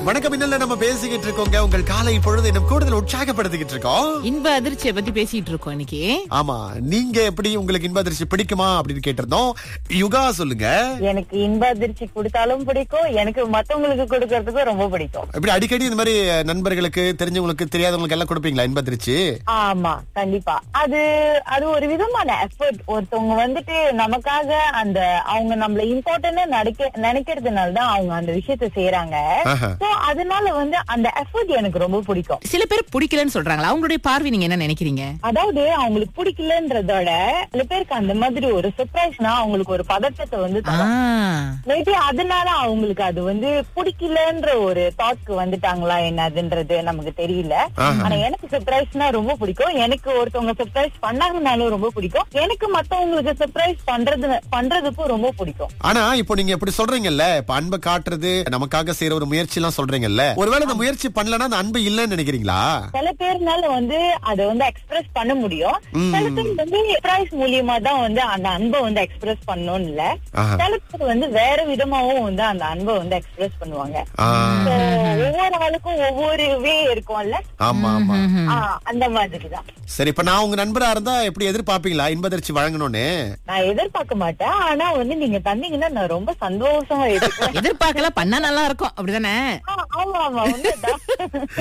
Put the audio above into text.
வணக்கம் இன்னல்ல நம்ம பேசிக்கிட்டு இருக்கோங்க உங்கள் காலை பொழுது இன்னும் கூடுதல் உற்சாகப்படுத்திக்கிட்டு இருக்கோம் இன்ப அதிர்ச்சியை பத்தி பேசிட்டு இருக்கோம் இன்னைக்கு ஆமா நீங்க எப்படி உங்களுக்கு இன்ப அதிர்ச்சி பிடிக்குமா அப்படின்னு கேட்டிருந்தோம் யுகா சொல்லுங்க எனக்கு இன்ப அதிர்ச்சி கொடுத்தாலும் பிடிக்கும் எனக்கு மத்தவங்களுக்கு கொடுக்கறதுக்கும் ரொம்ப பிடிக்கும் இப்படி அடிக்கடி இந்த மாதிரி நண்பர்களுக்கு தெரிஞ்சவங்களுக்கு தெரியாதவங்களுக்கு எல்லாம் கொடுப்பீங்களா இன்ப அதிர்ச்சி ஆமா கண்டிப்பா அது அது ஒரு விதமான எஃபர்ட் ஒருத்தவங்க வந்துட்டு நமக்காக அந்த அவங்க நம்மள இம்பார்ட்டன்ட் நினைக்க நினைக்கிறதுனால தான் அவங்க அந்த விஷயத்த செய்யறாங்க ஆஹா. சோ அதனால வந்து அந்த எஃபர்ட் எனக்கு ரொம்ப பிடிக்கும் சில பேர் பிடிக்கலன்னு சொல்றாங்களா அவங்களுடைய பார்வை நீங்க என்ன நினைக்கிறீங்க அதாவது அவங்களுக்கு பிடிக்கலன்றதோட சில பேருக்கு அந்த மாதிரி ஒரு சர்ப்ரைஸ்னா அவங்களுக்கு ஒரு பதட்டத்தை வந்து ஆ, தரும் மேபி அதனால அவங்களுக்கு அது வந்து பிடிக்கலன்ற ஒரு தாட்க்கு வந்துட்டாங்களா என்னதுன்றது நமக்கு தெரியல ஆனா எனக்கு சர்ப்ரைஸ்னா ரொம்ப பிடிக்கும் எனக்கு ஒருத்தவங்க சர்ப்ரைஸ் பண்ணாங்கனாலும் ரொம்ப பிடிக்கும் எனக்கு மத்தவங்களுக்கு சர்ப்ரைஸ் பண்றது பண்றதுக்கும் ரொம்ப பிடிக்கும் ஆனா இப்போ நீங்க இப்படி சொல்றீங்கல்ல இப்ப அன்பை காட்டுறது நமக்காக செய்யற ஒரு முயற்சி எல்லாம் சொல்றீங்கல்ல ஒருவேளை அந்த முயற்சி பண்ணலன்னா அந்த அன்பு இல்லைன்னு நினைக்கிறீங்களா சில பேர்னால வந்து அதை வந்து எக்ஸ்பிரஸ் பண்ண முடியும் சில பேர் வந்து சர்ப்ரைஸ் மூலியமா தான் வந்து அந்த அன்பை வந்து எக்ஸ்பிரஸ் பண்ணணும்னு இல்ல ஆஹா. சில பேர் வந்து வேற விதமாவும் வந்து அந்த அன்பை வந்து எக்ஸ்பிரஸ் பண்ணுவாங்க ஆ, So, ஒவ்வொரு ஆளுக்கும் ஒவ்வொரு வே இருக்கும்ல ஆமா ஆமா ஆ, அந்த மாதிரிதான் சரி இப்ப நான் உங்க நண்பரா இருந்தா எப்படி எதிர்பார்ப்பீங்களா இன்ப அதிர்ச்சி வழங்கணும்னு நான் எதிர்பார்க்க மாட்டேன் ஆனா வந்து நீங்க தந்தீங்கன்னா நான் ரொம்ப சந்தோஷமா எடுப்பேன் எதிர்பார்க்கல பண்ணா நல்லா இருக்கும் அப்படிதானே ஆ, ஆமா ஆமா உண்மைதான்